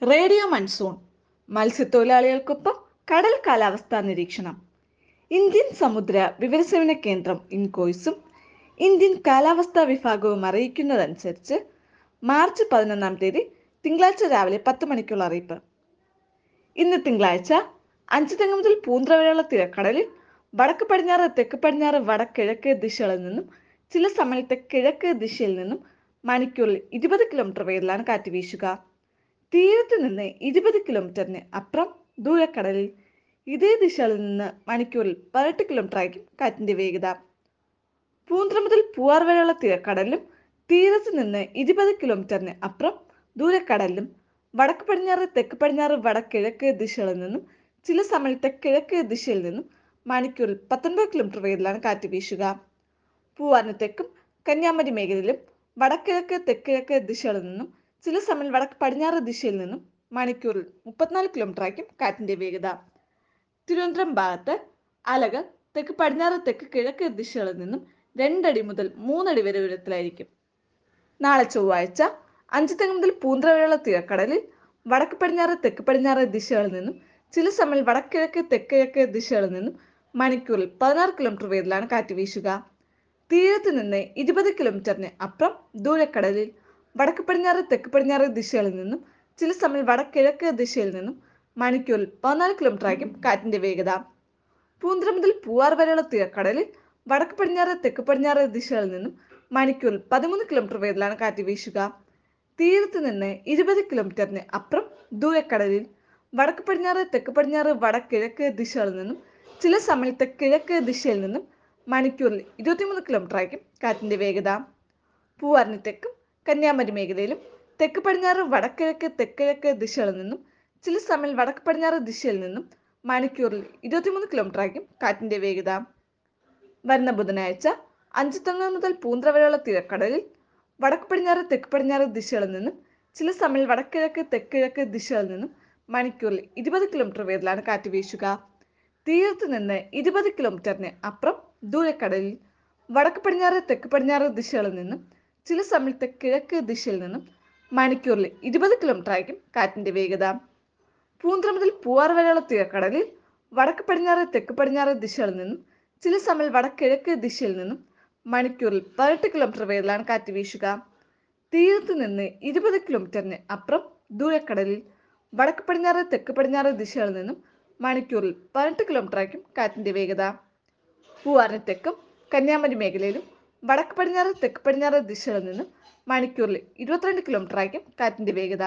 radio monsoon മത്സ്യത്തൊഴിലാളികൾക്കൊപ്പം കടൽ കാലാവസ്ഥാ നിരീക്ഷണം ഇന്ത്യൻ സമുദ്ര വിവരസേവന കേന്ദ്രം ഇൻകോയ്സും ഇന്ത്യൻ കാലാവസ്ഥാ വിഭാഗവും അറിയിക്കുന്നതനുസരിച്ച് മാർച്ച് പതിനൊന്നാം തീയതി തിങ്കളാഴ്ച രാവിലെ പത്ത് മണിക്കുള്ള അറിയിപ്പ് ഇന്ന് തിങ്കളാഴ്ച അഞ്ച് തെങ്ങ് മുതൽ പൂന്തറ വരെയുള്ള തിരക്കടലിൽ വടക്ക് പടിഞ്ഞാറ് തെക്ക് പടിഞ്ഞാറ് വടക്കിഴക്ക് ദിശകളിൽ നിന്നും ചില സമയത്ത് കിഴക്ക് ദിശയിൽ നിന്നും മണിക്കൂറിൽ ഇരുപത് കിലോമീറ്റർ വേഗത്തിലാണ് കാറ്റ് വീശുക തീരത്ത് നിന്ന് ഇരുപത് കിലോമീറ്ററിന് അപ്പുറം ദൂരക്കടലിൽ ഇതേ ദിശയിൽ നിന്ന് മണിക്കൂറിൽ പതിനെട്ട് കിലോമീറ്റർ ആയിരിക്കും കാറ്റിന്റെ വേഗത പൂന്തറ മുതൽ പൂവാർ വരെയുള്ള തിരക്കടലിലും തീരത്ത് നിന്ന് ഇരുപത് കിലോമീറ്ററിന് അപ്പുറം ദൂരക്കടലിലും വടക്ക് പടിഞ്ഞാറ് തെക്ക് പടിഞ്ഞാറ് വടക്കിഴക്ക് ദിശകളിൽ നിന്നും ചില സമയത്ത് കിഴക്ക് ദിശയിൽ നിന്നും മണിക്കൂറിൽ പത്തൊൻപത് കിലോമീറ്റർ വേഗത്തിലാണ് കാറ്റ് വീശുക പൂവാറിന് തെക്കും കന്യാകുമാരി മേഖലയിലും വടക്കിഴക്ക് തെക്കിഴക്ക് ദിശകളിൽ നിന്നും ചില സമയം വടക്ക് പടിഞ്ഞാറ് ദിശയിൽ നിന്നും മണിക്കൂറിൽ മുപ്പത്തിനാല് കിലോമീറ്റർ ആയിരിക്കും കാറ്റിന്റെ വേഗത തിരുവനന്തപുരം ഭാഗത്ത് അലകൾ തെക്ക് പടിഞ്ഞാറ് തെക്ക് കിഴക്ക് ദിശകളിൽ നിന്നും രണ്ടടി മുതൽ മൂന്നടി വരെ ഉയരത്തിലായിരിക്കും നാളെ ചൊവ്വാഴ്ച അഞ്ച് തെങ്ങ് മുതൽ പൂന്തറ വരെയുള്ള തീരക്കടലിൽ വടക്ക് പടിഞ്ഞാറ് തെക്ക് പടിഞ്ഞാറ് ദിശകളിൽ നിന്നും ചില സമയം വടക്കിഴക്ക് തെക്കിഴക്ക് ദിശകളിൽ നിന്നും മണിക്കൂറിൽ പതിനാറ് കിലോമീറ്റർ വേഗത്തിലാണ് കാറ്റ് വീശുക തീരത്ത് നിന്ന് ഇരുപത് കിലോമീറ്ററിന് അപ്പുറം ദൂരക്കടലിൽ വടക്ക് പടിഞ്ഞാറ് തെക്ക് പടിഞ്ഞാറ് ദിശകളിൽ നിന്നും ചില സമയം വടക്കിഴക്ക് ദിശയിൽ നിന്നും മണിക്കൂറിൽ പതിനാല് കിലോമീറ്റർ ആയിരിക്കും കാറ്റിന്റെ വേഗത പൂന്തറ മുതൽ പൂവാർ വരെയുള്ള തീരക്കടലിൽ വടക്ക് പടിഞ്ഞാറ് തെക്ക് പടിഞ്ഞാറ് ദിശകളിൽ നിന്നും മണിക്കൂറിൽ പതിമൂന്ന് കിലോമീറ്റർ വേഗത്തിലാണ് കാറ്റ് വീശുക തീരത്ത് നിന്ന് ഇരുപത് കിലോമീറ്ററിന് അപ്പുറം ദൂരക്കടലിൽ വടക്ക് പടിഞ്ഞാറ് തെക്ക് പടിഞ്ഞാറ് വടക്കിഴക്ക് ദിശകളിൽ നിന്നും ചില സമയത്ത് കിഴക്ക് ദിശയിൽ നിന്നും മണിക്കൂറിൽ ഇരുപത്തിമൂന്ന് കിലോമീറ്റർ ആയിരിക്കും കാറ്റിന്റെ വേഗത പൂവാറിന് തെക്കും കന്യാകുമാരി മേഖലയിലും തെക്ക് പടിഞ്ഞാറ് വടക്കിഴക്ക് തെക്കിഴക്ക് ദിശകളിൽ നിന്നും ചില സമയം വടക്ക് പടിഞ്ഞാറ് ദിശയിൽ നിന്നും മണിക്കൂറിൽ ഇരുപത്തിമൂന്ന് കിലോമീറ്റർ ആയിരിക്കും കാറ്റിന്റെ വേഗത വരുന്ന ബുധനാഴ്ച അഞ്ച് തെങ്ങ് മുതൽ പൂന്തറ വരെയുള്ള തിരക്കടലിൽ വടക്ക് പടിഞ്ഞാറ് തെക്ക് പടിഞ്ഞാറ് ദിശകളിൽ നിന്നും ചില സമയം വടക്കിഴക്ക് തെക്കിഴക്ക് ദിശകളിൽ നിന്നും മണിക്കൂറിൽ ഇരുപത് കിലോമീറ്റർ വേഗത്തിലാണ് കാറ്റ് വീശുക തീരത്ത് നിന്ന് ഇരുപത് കിലോമീറ്ററിന് അപ്പുറം ദൂരക്കടലിൽ വടക്ക് പടിഞ്ഞാറ് തെക്ക് പടിഞ്ഞാറ് ദിശകളിൽ നിന്നും ചില സമയത്ത് കിഴക്ക് ദിശയിൽ നിന്നും മണിക്കൂറിൽ ഇരുപത് കിലോമീറ്റർ ആയിരിക്കും കാറ്റിന്റെ വേഗത പൂന്തറ മുതൽ പൂവാർ വരെയുള്ള തീരക്കടലിൽ വടക്ക് പടിഞ്ഞാറ് തെക്ക് പടിഞ്ഞാറ് ദിശകളിൽ നിന്നും ചില സമയം വടക്കിഴക്ക് ദിശയിൽ നിന്നും മണിക്കൂറിൽ പതിനെട്ട് കിലോമീറ്റർ വേഗത്തിലാണ് കാറ്റ് വീശുക തീരത്ത് നിന്ന് ഇരുപത് കിലോമീറ്ററിന് അപ്പുറം ദൂരക്കടലിൽ വടക്ക് പടിഞ്ഞാറ് തെക്ക് പടിഞ്ഞാറ് ദിശകളിൽ നിന്നും മണിക്കൂറിൽ പതിനെട്ട് കിലോമീറ്റർ ആയിരിക്കും കാറ്റിന്റെ വേഗത പൂവാറിന് തെക്കും കന്യാകുമാരി മേഖലയിലും വടക്ക് പടിഞ്ഞാറ് തെക്ക് പടിഞ്ഞാറ് ദിശകളിൽ നിന്നും മണിക്കൂറിൽ ഇരുപത്തിരണ്ട് കിലോമീറ്റർ ആയിരിക്കും കാറ്റിന്റെ വേഗത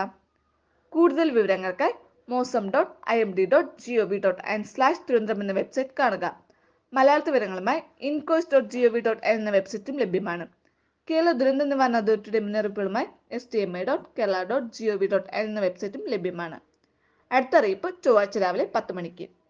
കൂടുതൽ വിവരങ്ങൾക്കായി Mausam dot I M D dot G O V dot N slash Thiruvananthapuram എന്ന വെബ്സൈറ്റ് കാണുക മലയാള വിവരങ്ങളുമായി INCOIS dot G O V dot N എന്ന വെബ്സൈറ്റും ലഭ്യമാണ് കേരള ദുരന്ത നിവാരണ അതോറിറ്റിയുടെ മുന്നറിയിപ്പുകളുമായി S T M I dot Kerala dot G O V dot N എന്ന വെബ്സൈറ്റും ലഭ്യമാണ് അടുത്ത അറിയിപ്പ് ചൊവ്വാഴ്ച രാവിലെ പത്ത് മണിക്ക്